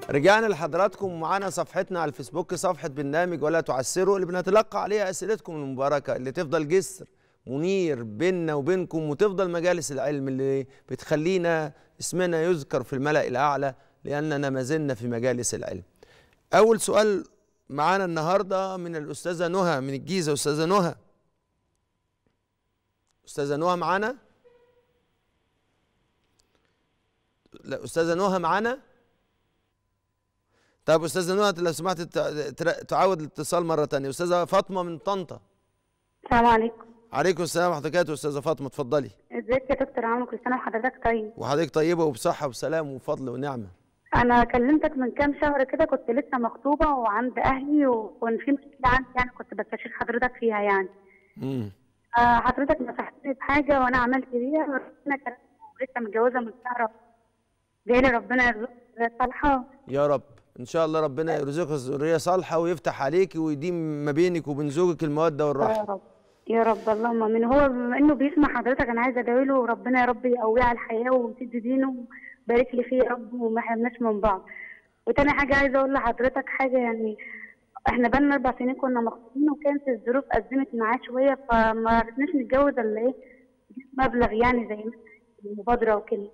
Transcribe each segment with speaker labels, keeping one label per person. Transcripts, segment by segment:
Speaker 1: رجعنا لحضراتكم معانا صفحتنا على الفيسبوك صفحة برنامج ولا تعسروا اللي بنتلقى عليها أسئلتكم المباركة اللي تفضل جسر منير بيننا وبينكم وتفضل مجالس العلم اللي بتخلينا اسمنا يذكر في الملأ الأعلى لأننا ما زلنا في مجالس العلم أول سؤال معانا النهاردة من الأستاذة نهى من الجيزة أستاذة نهى أستاذة نهى معانا لا أستاذة نهى معانا طيب استاذه نهى لو سمحت تع- تر- تعاود الاتصال مره ثانيه استاذه فاطمه من طنطا
Speaker 2: السلام عليكم
Speaker 1: عليكم السلام ورحمه الله وبركاته استاذه فاطمه اتفضلي
Speaker 2: ازيك يا دكتور عمرو كل سنه وحضرتك طيب
Speaker 1: وحضرتك طيبه وبصحه وسلام وفضل ونعمه
Speaker 2: انا كلمتك من كام شهر كده كنت لسه مخطوبه وعند اهلي وكان في مشكله عندي يعني كنت بستشير حضرتك فيها يعني
Speaker 1: امم
Speaker 2: آه، حضرتك نصحتني بحاجه وانا عملت بيها ربنا كان لسه متجوزه من شهر جاي لي ربنا يرزقني ذرية صالحه
Speaker 1: يا رب ان شاء الله ربنا يرزقك ذريه صالحه ويفتح عليك ويديم ما بينك وبين زوجك الموده
Speaker 2: يا
Speaker 1: والرحمه
Speaker 2: رب يا رب اللهم امين هو بما انه بيسمع حضرتك انا عايزه ادعي له ربنا يا رب يقويه على الحياه ويسد دينه وبارك لي فيه يا رب وما حرمناش من بعض وتاني حاجه عايزه اقول لحضرتك حاجه يعني احنا بقالنا اربع سنين كنا مخطوبين وكانت الظروف ازمت معاه شويه فما عرفناش نتجوز الا ايه مبلغ يعني زي مثلا المبادره وكده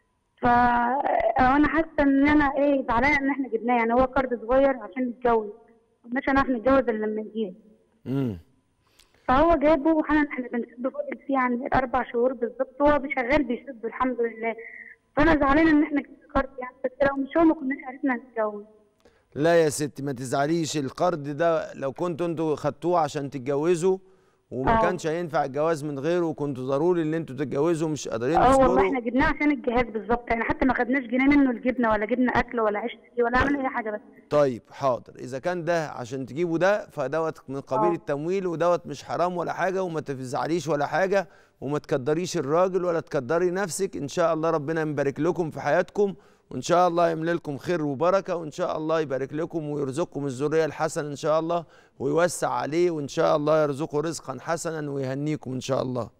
Speaker 2: فانا حاسه ان انا ايه زعلانه ان احنا جبناه يعني هو قرض صغير عشان نتجوز مش هنعرف نتجوز الا لما نجيب
Speaker 1: امم
Speaker 2: فهو جابه واحنا احنا بنسد فاضل فيه يعني اربع شهور بالظبط هو شغال بيسد الحمد لله فانا زعلانه ان احنا جبنا قرض يعني بس لو مش هو ما كناش عرفنا نتجوز
Speaker 1: لا يا ستي ما تزعليش القرض ده لو كنتوا انتوا خدتوه عشان تتجوزوا وما
Speaker 2: آه.
Speaker 1: كانش هينفع الجواز من غيره وكنتوا ضروري ان انتوا تتجوزوا مش قادرين
Speaker 2: اه والله
Speaker 1: تصبروا
Speaker 2: احنا جبناه عشان الجهاز بالظبط يعني حتى ما خدناش جنيه منه الجبنه ولا جبنا اكل ولا عيش فيه ولا عملنا اي حاجه بس
Speaker 1: طيب حاضر اذا كان ده عشان تجيبوا ده فدوت من قبيل
Speaker 2: آه.
Speaker 1: التمويل ودوت مش حرام ولا حاجه وما تزعليش ولا حاجه وما تكدريش الراجل ولا تكدري نفسك ان شاء الله ربنا يبارك لكم في حياتكم وان شاء الله يملى لكم خير وبركه وان شاء الله يبارك لكم ويرزقكم الذريه الحسنه ان شاء الله ويوسع عليه وان شاء الله يرزقه رزقا حسنا ويهنيكم ان شاء الله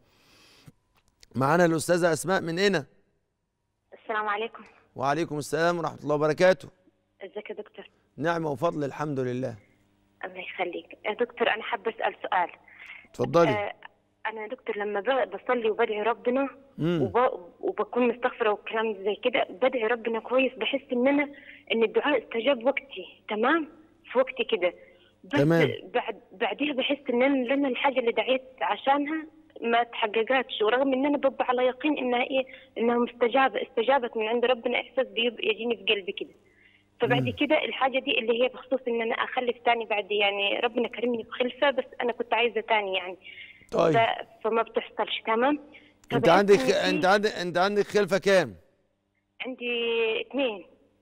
Speaker 1: معانا الاستاذه اسماء من هنا
Speaker 3: السلام عليكم
Speaker 1: وعليكم السلام ورحمه الله وبركاته
Speaker 3: ازيك يا دكتور
Speaker 1: نعمه وفضل الحمد لله
Speaker 3: الله يخليك يا دكتور انا حابه اسال سؤال
Speaker 1: اتفضلي
Speaker 3: آه انا يا دكتور لما ب- بصلي وبدعي ربنا
Speaker 1: مم.
Speaker 3: وب... وبكون مستغفره والكلام زي كده بدعي ربنا كويس بحس ان انا ان الدعاء استجاب وقتي تمام في وقتي كده بس
Speaker 1: تمام.
Speaker 3: بعد بعديها بحس ان انا لما الحاجه اللي دعيت عشانها ما تحققتش ورغم ان انا ببقى على يقين انها ايه انها مستجابه استجابت من عند ربنا احساس بيب- يجيني في قلبي كده فبعد كده الحاجه دي اللي هي بخصوص ان انا اخلف تاني بعد يعني ربنا كرمني بخلفه بس انا كنت عايزه تاني يعني
Speaker 1: طيب
Speaker 3: ف- فما بتحصلش تمام
Speaker 1: انت
Speaker 3: فبحس
Speaker 1: عندك
Speaker 3: إن في-
Speaker 1: انت عندك انت عندك خلفه كام
Speaker 3: عندي اثنين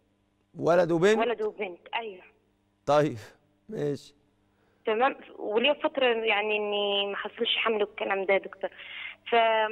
Speaker 1: ولد وبنت
Speaker 3: ولد وبنت ايوه
Speaker 1: طيب ماشي
Speaker 3: تمام ولي فتره يعني اني ما حصلش حمل والكلام ده يا دكتور ف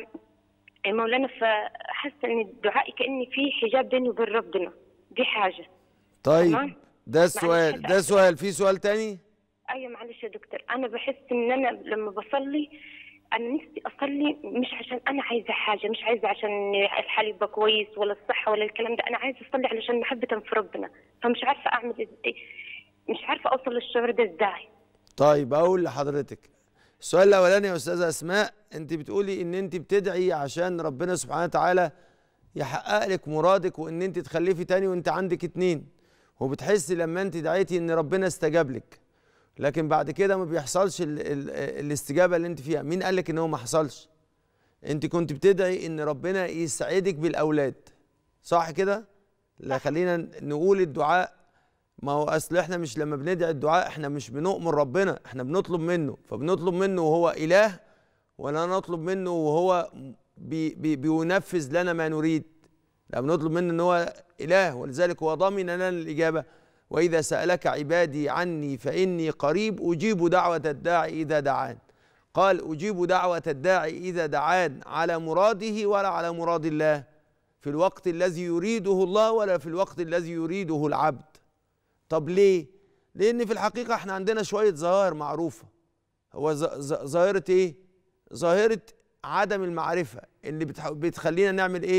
Speaker 3: يا مولانا فحاسه ان دعائي كاني في حجاب بيني وبين ربنا دي حاجه
Speaker 1: طيب
Speaker 3: تمام.
Speaker 1: ده السؤال
Speaker 3: معلش
Speaker 1: ده سؤال في سؤال تاني
Speaker 3: ايوه معلش يا دكتور انا بحس ان انا لما بصلي انا نفسي اصلي مش عشان انا عايزه حاجه مش عايزه عشان الحال يبقى كويس ولا الصحه ولا الكلام ده انا عايزه اصلي علشان محبه في ربنا فمش عارفه اعمل ازاي مش عارفه اوصل للشعور ده ازاي
Speaker 1: طيب اقول لحضرتك السؤال الاولاني يا استاذه اسماء انت بتقولي ان انت بتدعي عشان ربنا سبحانه وتعالى يحقق لك مرادك وان انت تخلفي تاني وانت عندك اتنين وبتحسي لما انت دعيتي ان ربنا استجاب لك لكن بعد كده ما بيحصلش ال ال الاستجابه اللي انت فيها مين قال لك ان هو ما حصلش انت كنت بتدعي ان ربنا يسعدك بالاولاد صح كده لا خلينا نقول الدعاء ما هو اصل احنا مش لما بندعي الدعاء احنا مش بنؤمر ربنا احنا بنطلب منه فبنطلب منه وهو اله ولا نطلب منه وهو بي بي بينفذ لنا ما نريد لا بنطلب منه ان هو اله ولذلك هو ضامن لنا الاجابه واذا سالك عبادي عني فاني قريب اجيب دعوه الداعي اذا دعان قال اجيب دعوه الداعي اذا دعان على مراده ولا على مراد الله في الوقت الذي يريده الله ولا في الوقت الذي يريده العبد طب ليه لان في الحقيقه احنا عندنا شويه ظواهر معروفه هو ظ- ظ- ظاهره ايه ظاهره عدم المعرفه اللي بتح- بتخلينا نعمل ايه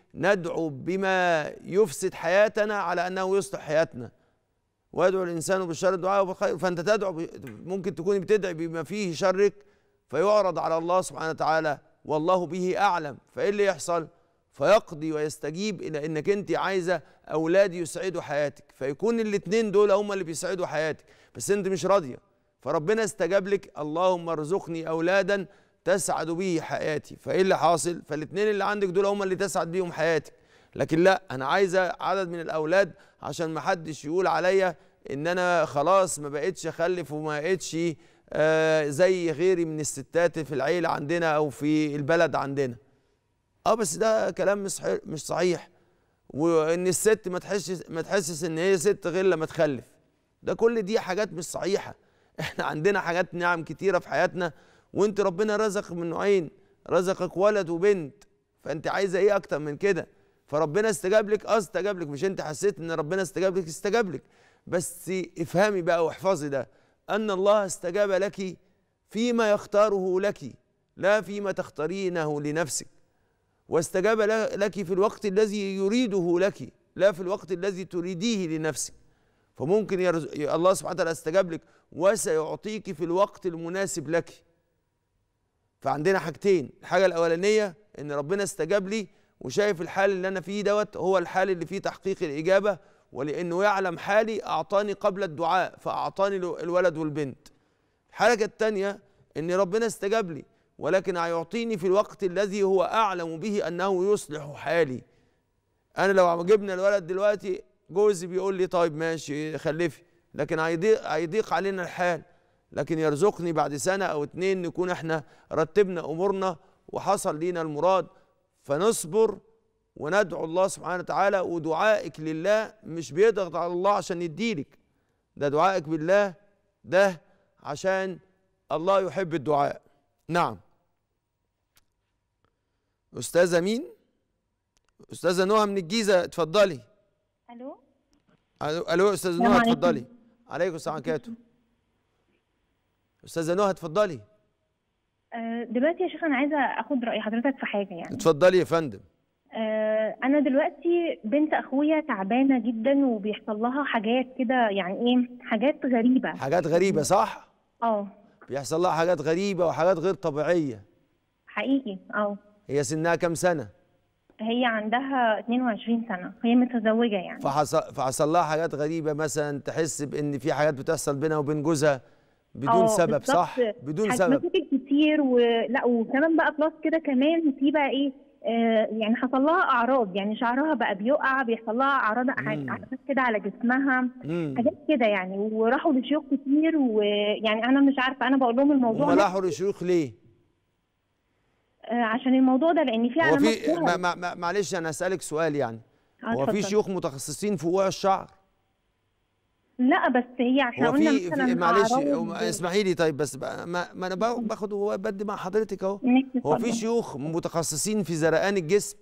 Speaker 1: ندعو بما يفسد حياتنا على انه يصلح حياتنا ويدعو الانسان بالشر دعاءه بالخير فانت تدعو ب- ممكن تكوني بتدعي بما فيه شرك فيعرض على الله سبحانه وتعالى والله به اعلم فايه اللي يحصل فيقضي ويستجيب الى انك انت عايزه اولاد يسعدوا حياتك فيكون الاثنين دول هم اللي بيسعدوا حياتك بس انت مش راضيه فربنا استجاب لك اللهم ارزقني اولادا تسعد به حياتي فايه اللي حاصل فالاثنين اللي عندك دول هم اللي تسعد بيهم حياتك لكن لا انا عايزه عدد من الاولاد عشان ما حدش يقول عليا ان انا خلاص ما بقتش اخلف وما بقتش آه زي غيري من الستات في العيله عندنا او في البلد عندنا اه بس ده كلام مش صحيح مش صحيح وان الست ما تحسش ما تحسس ان هي ست غير لما تخلف ده كل دي حاجات مش صحيحه احنا عندنا حاجات نعم كتيره في حياتنا وانت ربنا رزق من نوعين رزقك ولد وبنت فانت عايزه ايه اكتر من كده فربنا استجاب لك اه استجاب لك مش انت حسيت ان ربنا استجاب لك استجاب لك بس افهمي بقى واحفظي ده ان الله استجاب لك فيما يختاره لك لا فيما تختارينه لنفسك واستجاب ل- لك في الوقت الذي يريده لك لا في الوقت الذي تريديه لنفسك فممكن يرز... الله سبحانه وتعالى استجاب لك وسيعطيك في الوقت المناسب لك فعندنا حاجتين الحاجة الأولانية إن ربنا استجاب لي وشايف الحال اللي أنا فيه دوت هو الحال اللي فيه تحقيق الإجابة ولأنه يعلم حالي أعطاني قبل الدعاء فأعطاني الو- الولد والبنت الحاجة الثانية إن ربنا استجاب لي ولكن هيعطيني في الوقت الذي هو أعلم به أنه يصلح حالي أنا لو جبنا الولد دلوقتي جوزي بيقول لي طيب ماشي خلفي لكن هيضيق, هيضيق علينا الحال لكن يرزقني بعد سنة أو اتنين نكون احنا رتبنا أمورنا وحصل لينا المراد فنصبر وندعو الله سبحانه وتعالى ودعائك لله مش بيضغط على الله عشان يديلك ده دعائك بالله ده عشان الله يحب الدعاء نعم أستاذة مين؟ أستاذة نهى من الجيزة اتفضلي
Speaker 4: الو
Speaker 1: ألو ألو أستاذة
Speaker 4: السلام
Speaker 1: نهى
Speaker 4: عليكم.
Speaker 1: اتفضلي عليكم السلام عليكم أستاذة نهى اتفضلي
Speaker 4: آه، دلوقتي يا شيخ انا عايزه اخد راي حضرتك في حاجه يعني
Speaker 1: اتفضلي يا فندم
Speaker 4: آه، انا دلوقتي بنت اخويا تعبانه جدا وبيحصل لها حاجات كده يعني ايه حاجات غريبه
Speaker 1: حاجات غريبة صح؟
Speaker 4: اه
Speaker 1: بيحصل لها حاجات غريبة وحاجات غير طبيعية
Speaker 4: حقيقي اه
Speaker 1: هي سنها كام سنة؟
Speaker 4: هي عندها 22 سنه هي متزوجه يعني
Speaker 1: فحصل, فحصل لها حاجات غريبة مثلا تحس بإن في حاجات بتحصل بينها وبين جوزها بدون
Speaker 4: آه،
Speaker 1: سبب
Speaker 4: بالظبط.
Speaker 1: صح؟ بدون
Speaker 4: حاجات-
Speaker 1: سبب
Speaker 4: مشاكل كتير ولا وكمان بقى بلس كده كمان في بقى ايه آه يعني حصل لها اعراض يعني شعرها بقى بيقع بيحصل لها اعراض
Speaker 1: مم.
Speaker 4: علامات كده على جسمها
Speaker 1: مم.
Speaker 4: حاجات كده يعني وراحوا لشيوخ كتير ويعني انا مش عارفه انا بقول لهم الموضوع
Speaker 1: هم
Speaker 4: ده
Speaker 1: راحوا للشيوخ ليه؟
Speaker 4: آه، عشان الموضوع ده لان في
Speaker 1: هو
Speaker 4: علامات
Speaker 1: في
Speaker 4: ظهرت.
Speaker 1: ما ما ما معلش أنا هسألك سؤال يعني
Speaker 4: آه،
Speaker 1: هو في
Speaker 4: اتفضل.
Speaker 1: شيوخ متخصصين في وقوع الشعر؟
Speaker 4: لا بس هي احنا
Speaker 1: هو
Speaker 4: قلنا
Speaker 1: في,
Speaker 4: مثلا
Speaker 1: في معلش
Speaker 4: أعراض-
Speaker 1: هو- اسمحي لي طيب بس بقى ما, ما انا باخد- باخد هو بدي مع حضرتك اهو
Speaker 4: إنك
Speaker 1: هو في
Speaker 4: تتفضل.
Speaker 1: شيوخ متخصصين في زرقان الجسم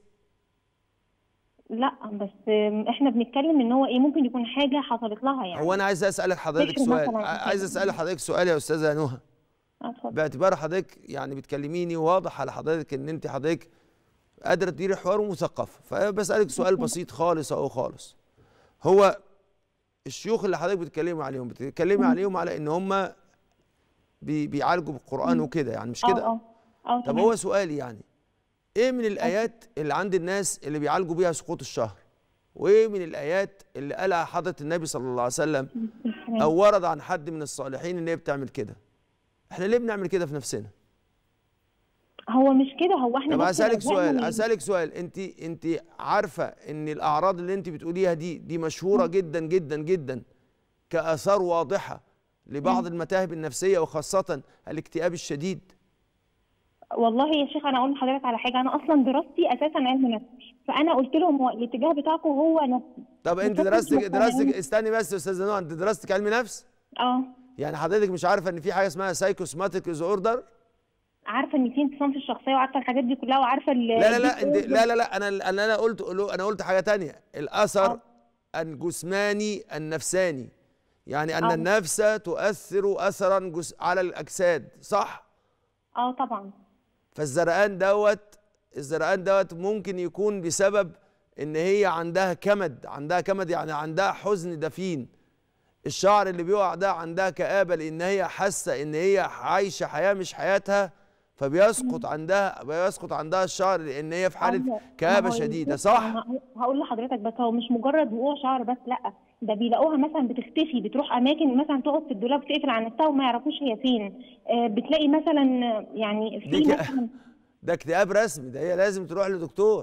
Speaker 4: لا بس آم، احنا بنتكلم ان هو ايه ممكن يكون حاجه حصلت لها يعني
Speaker 1: هو انا عايز اسالك حضرتك
Speaker 4: فكر
Speaker 1: سؤال
Speaker 4: مثلاً
Speaker 1: ع- عايز اسال حضرتك سؤال يا استاذه نهى
Speaker 4: آه، اتفضل.
Speaker 1: باعتبار حضرتك يعني بتكلميني واضح على حضرتك ان انت حضرتك قادره تديري حوار ومثقفه فبسالك سؤال بسيط خالص اهو خالص هو الشيوخ اللي حضرتك بتتكلمي عليهم بتتكلمي عليهم على ان هم بي بيعالجوا بالقران وكده يعني مش
Speaker 4: اه
Speaker 1: كده
Speaker 4: اه اه
Speaker 1: طب
Speaker 4: تمام.
Speaker 1: هو سؤالي يعني ايه من الايات اللي عند الناس اللي بيعالجوا بيها سقوط الشهر وايه من الايات اللي قالها حضره النبي صلى الله عليه وسلم
Speaker 4: تمام.
Speaker 1: او ورد عن حد من الصالحين ان هي بتعمل كده احنا ليه بنعمل كده في نفسنا
Speaker 4: هو مش كده هو احنا
Speaker 1: طب
Speaker 4: بس
Speaker 1: هسالك
Speaker 4: لجأنا
Speaker 1: سؤال
Speaker 4: لل-
Speaker 1: هسالك سؤال انت انت عارفه ان الاعراض اللي انت بتقوليها دي دي مشهوره جدا جدا جدا كاثار واضحه لبعض المتاهب النفسيه وخاصه الاكتئاب الشديد
Speaker 4: والله يا شيخ انا اقول لحضرتك على حاجه انا اصلا دراستي اساسا علم نفس فانا قلت لهم هو الاتجاه بتاعكم هو نفسي
Speaker 1: طب انت
Speaker 4: وفكرة
Speaker 1: دراستك
Speaker 4: مثلاً
Speaker 1: دراستك
Speaker 4: إن-
Speaker 1: استني بس يا استاذه نوع انت دراستك علم نفس
Speaker 4: اه
Speaker 1: يعني حضرتك مش عارفه ان في حاجه اسمها سايكوسماتيك ديز اوردر
Speaker 4: عارفه ان في انفصام في الشخصيه وعارفه الحاجات دي كلها وعارفه ال-
Speaker 1: لا لا لا
Speaker 4: الديس
Speaker 1: انت لا لا لا انا انا انا قلت انا قلت حاجه تانية الاثر
Speaker 4: آه.
Speaker 1: الجسماني النفساني يعني ان
Speaker 4: آه.
Speaker 1: النفس تؤثر اثرا جس على الاجساد صح
Speaker 4: اه طبعا
Speaker 1: فالزرقان دوت الزرقان دوت ممكن يكون بسبب ان هي عندها كمد عندها كمد يعني عندها حزن دفين الشعر اللي بيقع ده عندها كآبة لان هي حاسة ان هي عايشة حياة مش حياتها فبيسقط عندها بيسقط عندها الشعر لان هي في حالة
Speaker 4: ما
Speaker 1: كآبة
Speaker 4: هو
Speaker 1: شديدة
Speaker 4: بص،
Speaker 1: صح؟
Speaker 4: أنا هقول لحضرتك بس هو مش مجرد وقوع شعر بس لا ده بيلاقوها مثلا بتختفي بتروح اماكن مثلا تقعد في الدولاب تقفل عن نفسها وما يعرفوش هي فين آه، بتلاقي مثلا آه، يعني
Speaker 1: دي
Speaker 4: في
Speaker 1: ك-
Speaker 4: مثلا
Speaker 1: ده اكتئاب رسمي ده هي لازم تروح لدكتور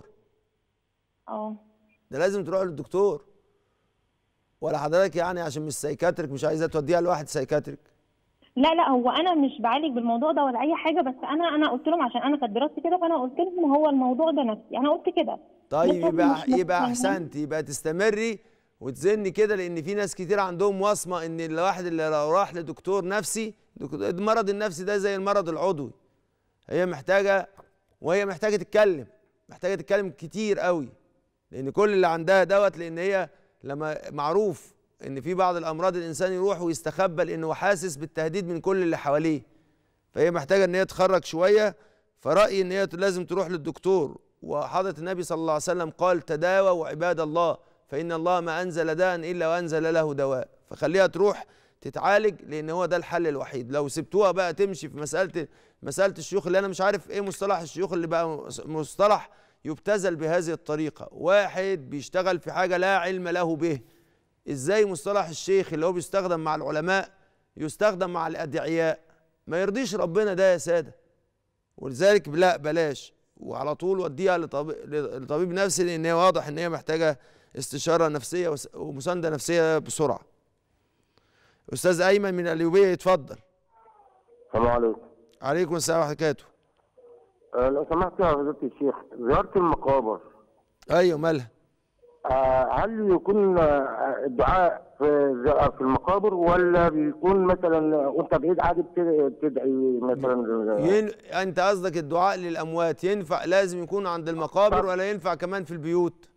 Speaker 4: اه
Speaker 1: ده لازم تروح للدكتور ولا حضرتك يعني عشان مش سايكاتريك مش عايزه توديها لواحد سايكاتريك
Speaker 4: لا لا هو انا مش بعالج بالموضوع ده ولا اي حاجه بس انا انا قلت لهم عشان انا كانت دراستي كده فانا قلت لهم هو الموضوع ده نفسي انا قلت كده
Speaker 1: طيب
Speaker 4: بس هم
Speaker 1: يبقى
Speaker 4: مش
Speaker 1: يبقى
Speaker 4: مقتنعين.
Speaker 1: احسنت يبقى تستمري وتزني كده لان في ناس كتير عندهم وصمه ان الواحد اللي لو راح لدكتور نفسي دك- المرض النفسي ده زي المرض العضوي هي محتاجه وهي محتاجه تتكلم محتاجه تتكلم كتير قوي لان كل اللي عندها دوت لان هي لما معروف ان في بعض الامراض الانسان يروح ويستخبى لانه حاسس بالتهديد من كل اللي حواليه فهي محتاجه ان هي تخرج شويه فرايي ان هي لازم تروح للدكتور وحضرة النبي صلى الله عليه وسلم قال تداووا عباد الله فان الله ما انزل داء الا وانزل له دواء فخليها تروح تتعالج لان هو ده الحل الوحيد لو سبتوها بقى تمشي في مساله مساله الشيوخ اللي انا مش عارف ايه مصطلح الشيوخ اللي بقى مصطلح يبتذل بهذه الطريقه واحد بيشتغل في حاجه لا علم له به ازاي مصطلح الشيخ اللي هو بيستخدم مع العلماء يستخدم مع الادعياء ما يرضيش ربنا ده يا ساده ولذلك لا بلاش وعلى طول وديها لطبيب, لطبيب نفسي لان هي واضح ان هي محتاجه استشاره نفسيه وس- ومسانده نفسيه بسرعه استاذ ايمن من اليوبيه يتفضل
Speaker 5: السلام عليكم
Speaker 1: عليكم السلام ورحمه الله وبركاته
Speaker 5: آه، لو سمحت يا فضيلة الشيخ زيارة المقابر
Speaker 1: ايوه مالها
Speaker 5: آه، هل يكون آه، الدعاء في ز- في المقابر ولا بيكون مثلا وانت بعيد عادي بت- بتدعي مثلا
Speaker 1: ين... انت قصدك الدعاء للاموات ينفع لازم يكون عند المقابر ولا ينفع كمان في البيوت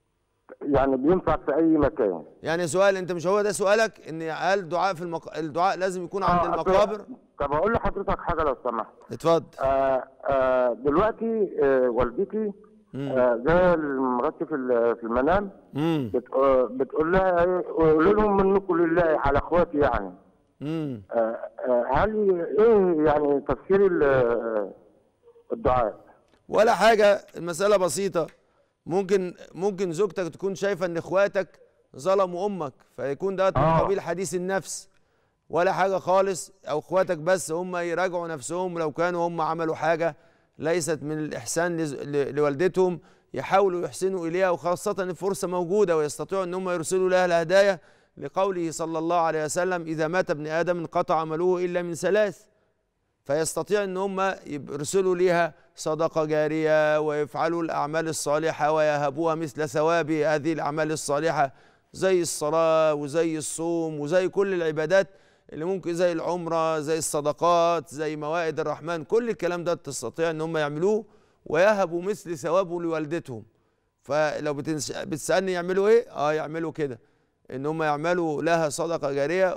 Speaker 5: يعني بينفع في اي مكان
Speaker 1: يعني سؤال انت مش هو ده سؤالك ان هل الدعاء في المق... الدعاء لازم يكون عند
Speaker 5: آه،
Speaker 1: المقابر
Speaker 5: طب اقول لحضرتك حاجه لو سمحت
Speaker 1: اتفضل
Speaker 5: آه، آه، دلوقتي آه، والدتي آه، جايه مراتي في ال- في المنام
Speaker 1: امم
Speaker 5: بت- آه، بتقول لها ايه قولوا لهم منكم لله على اخواتي يعني
Speaker 1: امم
Speaker 5: آه، آه، هل ايه يعني تفسير ال- الدعاء؟
Speaker 1: ولا حاجة المسألة بسيطة ممكن ممكن زوجتك تكون شايفة ان اخواتك ظلموا امك فيكون ده من
Speaker 5: آه.
Speaker 1: قبيل حديث النفس ولا حاجة خالص او اخواتك بس هم يراجعوا نفسهم لو كانوا هم عملوا حاجة ليست من الاحسان لز- ل- لوالدتهم يحاولوا يحسنوا اليها وخاصة ان الفرصة موجودة ويستطيعوا ان هم يرسلوا لها الهدايا لقوله صلى الله عليه وسلم اذا مات ابن ادم انقطع عمله الا من ثلاث فيستطيع ان هم يرسلوا ليها صدقه جاريه ويفعلوا الاعمال الصالحه ويهبوها مثل ثواب هذه الاعمال الصالحه زي الصلاه وزي الصوم وزي كل العبادات اللي ممكن زي العمره زي الصدقات زي موائد الرحمن كل الكلام ده تستطيع ان هم يعملوه ويهبوا مثل ثوابه لوالدتهم فلو بتنس... بتسالني يعملوا ايه اه يعملوا كده ان هم يعملوا لها صدقه جاريه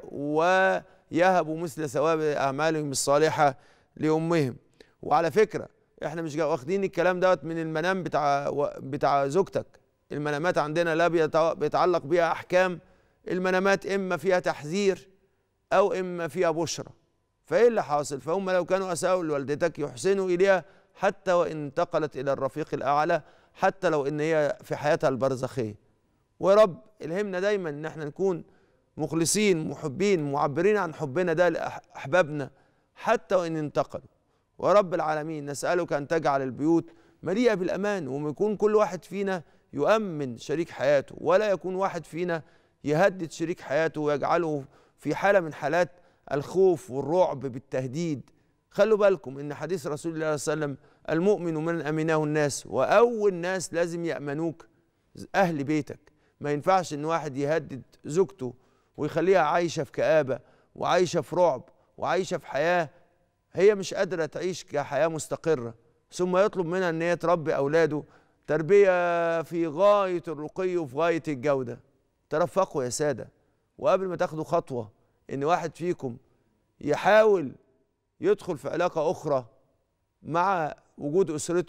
Speaker 1: ويهبوا مثل ثواب اعمالهم الصالحه لامهم وعلى فكره احنا مش جا- واخدين الكلام دوت من المنام بتاع و- بتاع زوجتك المنامات عندنا لا بيتع- بيتعلق بيها احكام المنامات اما فيها تحذير او اما فيها بشرى فايه اللي حاصل فهم لو كانوا اساءوا لوالدتك يحسنوا اليها حتى وان انتقلت الى الرفيق الاعلى حتى لو ان هي في حياتها البرزخيه ويا رب الهمنا دايما ان احنا نكون مخلصين محبين معبرين عن حبنا ده لاحبابنا حتى وان انتقلوا ورب العالمين نسالك ان تجعل البيوت مليئه بالامان ويكون كل واحد فينا يؤمن شريك حياته ولا يكون واحد فينا يهدد شريك حياته ويجعله في حاله من حالات الخوف والرعب بالتهديد خلوا بالكم ان حديث رسول الله صلى الله عليه وسلم المؤمن من امنه الناس واول ناس لازم يامنوك اهل بيتك ما ينفعش ان واحد يهدد زوجته ويخليها عايشه في كآبه وعايشه في رعب وعايشه في حياه هي مش قادره تعيش كحياه مستقره ثم يطلب منها ان هي تربي اولاده تربيه في غايه الرقي وفي غايه الجوده ترفقوا يا ساده وقبل ما تاخدوا خطوه ان واحد فيكم يحاول يدخل في علاقه اخرى مع وجود اسرته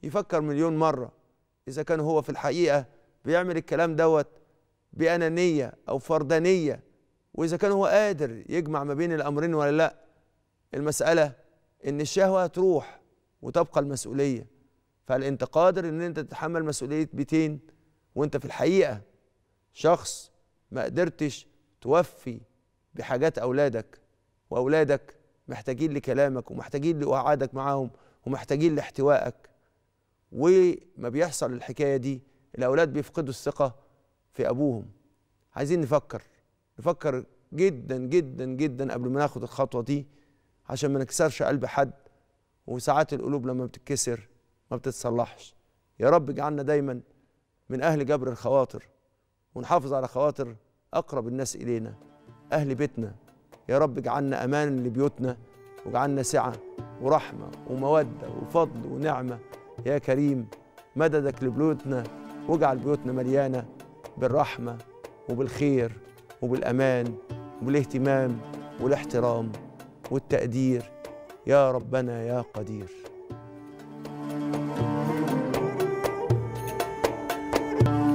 Speaker 1: يفكر مليون مرة إذا كان هو في الحقيقة بيعمل الكلام دوت بأنانية أو فردانية وإذا كان هو قادر يجمع ما بين الأمرين ولا لأ المسألة إن الشهوة تروح وتبقى المسؤولية فهل أنت قادر إن أنت تتحمل مسؤولية بيتين وأنت في الحقيقة شخص ما قدرتش توفي بحاجات أولادك وأولادك محتاجين لكلامك ومحتاجين لوعادك معاهم ومحتاجين لاحتوائك وما بيحصل الحكاية دي الأولاد بيفقدوا الثقة في أبوهم عايزين نفكر نفكر جدا جدا جدا قبل ما ناخد الخطوة دي عشان ما نكسرش قلب حد وساعات القلوب لما بتتكسر ما بتتصلحش يا رب اجعلنا دايما من أهل جبر الخواطر ونحافظ على خواطر أقرب الناس إلينا أهل بيتنا يا رب اجعلنا أمان لبيوتنا واجعلنا سعة ورحمة ومودة وفضل ونعمة يا كريم مددك لبيوتنا واجعل بيوتنا مليانة بالرحمة وبالخير وبالأمان وبالاهتمام والاحترام والتقدير يا ربنا يا قدير